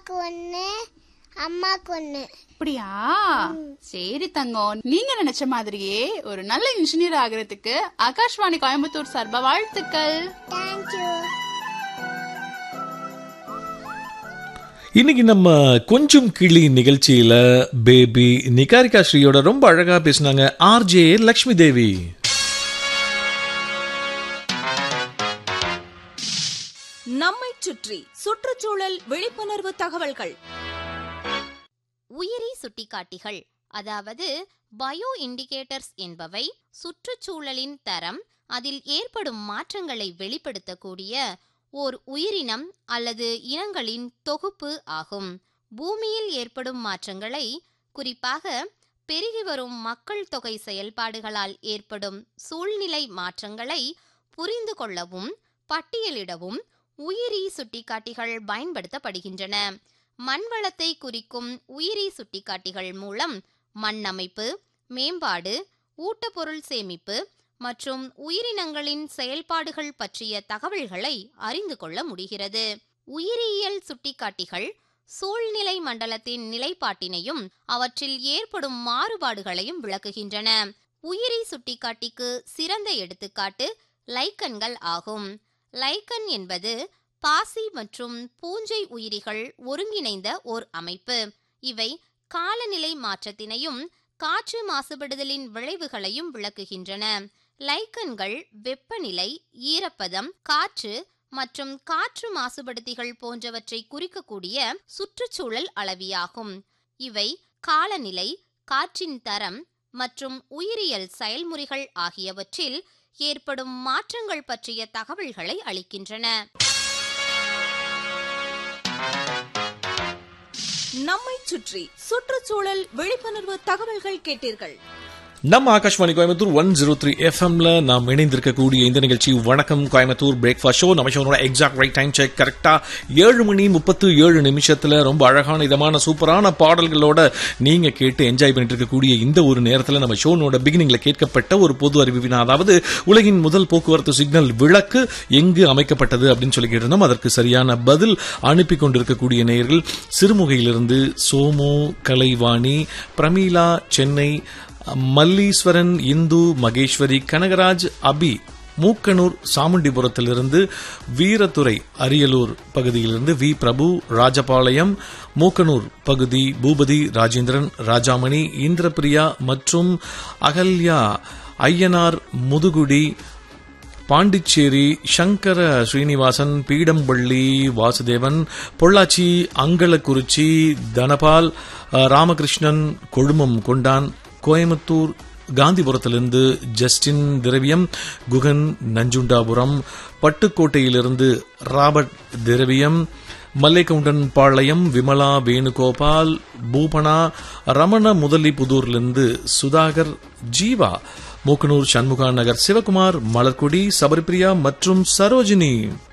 அப்பாக்கு ஒண்ணு அம்மாக்கு ஒண்ணு அப்படியா சரி தங்கம் நீங்க நினைச்ச மாதிரியே ஒரு நல்ல இன்ஜினியர் ஆகுறதுக்கு ஆகாஷ்வாணி கோயம்புத்தூர் சார்பா வாழ்த்துக்கள் தேங்க்யூ இன்னைக்கு நம்ம கொஞ்சம் கிளி நிகழ்ச்சியில பேபி நிகாரிகா ஸ்ரீயோட ரொம்ப அழகா பேசினாங்க ஆர்ஜே லக்ஷ்மி தேவி நம்மை சுற்றி சுற்றுச்சூழல் விழிப்புணர்வு தகவல்கள் உயிரி சுட்டிக்காட்டிகள் அதாவது பயோ இண்டிகேட்டர்ஸ் என்பவை சுற்றுச்சூழலின் தரம் அதில் ஏற்படும் மாற்றங்களை வெளிப்படுத்தக்கூடிய ஓர் உயிரினம் அல்லது இனங்களின் தொகுப்பு ஆகும் பூமியில் ஏற்படும் மாற்றங்களை குறிப்பாக பெருகி வரும் மக்கள் தொகை செயல்பாடுகளால் ஏற்படும் சூழ்நிலை மாற்றங்களை புரிந்து கொள்ளவும் பட்டியலிடவும் உயிரி சுட்டிக்காட்டிகள் பயன்படுத்தப்படுகின்றன மண்வளத்தை குறிக்கும் உயிரி சுட்டிக்காட்டிகள் மூலம் மண் அமைப்பு மேம்பாடு ஊட்டப்பொருள் சேமிப்பு மற்றும் உயிரினங்களின் செயல்பாடுகள் பற்றிய தகவல்களை அறிந்து கொள்ள முடிகிறது உயிரியல் சுட்டிக்காட்டிகள் சூழ்நிலை மண்டலத்தின் நிலைப்பாட்டினையும் அவற்றில் ஏற்படும் மாறுபாடுகளையும் விளக்குகின்றன உயிரி சுட்டிக்காட்டிக்கு சிறந்த எடுத்துக்காட்டு லைக்கன்கள் ஆகும் லைக்கன் என்பது பாசி மற்றும் பூஞ்சை உயிரிகள் ஒருங்கிணைந்த ஓர் அமைப்பு இவை காலநிலை மாற்றத்தினையும் காற்று மாசுபடுதலின் விளைவுகளையும் விளக்குகின்றன லைக்கன்கள் வெப்பநிலை ஈரப்பதம் காற்று மற்றும் காற்று மாசுபடுத்திகள் போன்றவற்றை குறிக்கக்கூடிய சுற்றுச்சூழல் அளவியாகும் இவை காலநிலை காற்றின் தரம் மற்றும் உயிரியல் செயல்முறைகள் ஆகியவற்றில் ஏற்படும் மாற்றங்கள் பற்றிய தகவல்களை அளிக்கின்றன நம்மை சுற்றி சுற்றுச்சூழல் விழிப்புணர்வு தகவல்கள் கேட்டீர்கள் நம்ம Akashvani Coimbatore one zero three எஃப்எம்ல நாம் இணைந்திருக்கக்கூடிய இந்த நிகழ்ச்சி வணக்கம் கோயம்புத்தூர் பிரேக்ஃபாஸ்ட் ஷோ நம்ம ஷோனோட எக்ஸாக்ட் ரைட் டைம் செக் கரெக்டா ஏழு மணி முப்பத்து ஏழு நிமிஷத்துல ரொம்ப அழகான இதமான சூப்பரான பாடல்களோட நீங்க கேட்டு என்ஜாய் பண்ணிட்டு இருக்கக்கூடிய இந்த ஒரு நேரத்துல நம்ம ஷோனோட பிகினிங்ல கேட்கப்பட்ட ஒரு பொது அறிவிப்பினா அதாவது உலகின் முதல் போக்குவரத்து சிக்னல் விளக்கு எங்கு அமைக்கப்பட்டது அப்படின்னு சொல்லி கேட்டிருந்தோம் அதற்கு சரியான பதில் அனுப்பி கொண்டிருக்கக்கூடிய நேயர்கள் சிறுமுகையிலிருந்து சோமு கலைவாணி பிரமீளா சென்னை மல்லீஸ்வரன் இந்து மகேஸ்வரி கனகராஜ் அபி மூக்கனூர் சாமுண்டிபுரத்திலிருந்து வீரத்துறை அரியலூர் பகுதியிலிருந்து வி பிரபு ராஜபாளையம் மூக்கனூர் பகுதி பூபதி ராஜேந்திரன் ராஜாமணி இந்திரபிரியா மற்றும் அகல்யா ஐயனார் முதுகுடி பாண்டிச்சேரி சங்கர ஸ்ரீனிவாசன் பீடம்பள்ளி வாசுதேவன் பொள்ளாச்சி அங்கலக்குறிச்சி தனபால் அஹ், ராமகிருஷ்ணன் கொழுமம் கொண்டான் கோயம்புத்தூர் காந்திபுரத்திலிருந்து ஜஸ்டின் திரவியம் குகன் நஞ்சுண்டாபுரம் பட்டுக்கோட்டையிலிருந்து ராபர்ட் திரவியம் மல்லைக்கவுண்டன் பாளையம் விமலா வேணுகோபால் பூபனா ரமண முதலிபுதூர்லிருந்து சுதாகர் ஜீவா மூக்கனூர் சண்முகா நகர் சிவகுமார் மலர்கொடி சபரிபிரியா மற்றும் சரோஜினி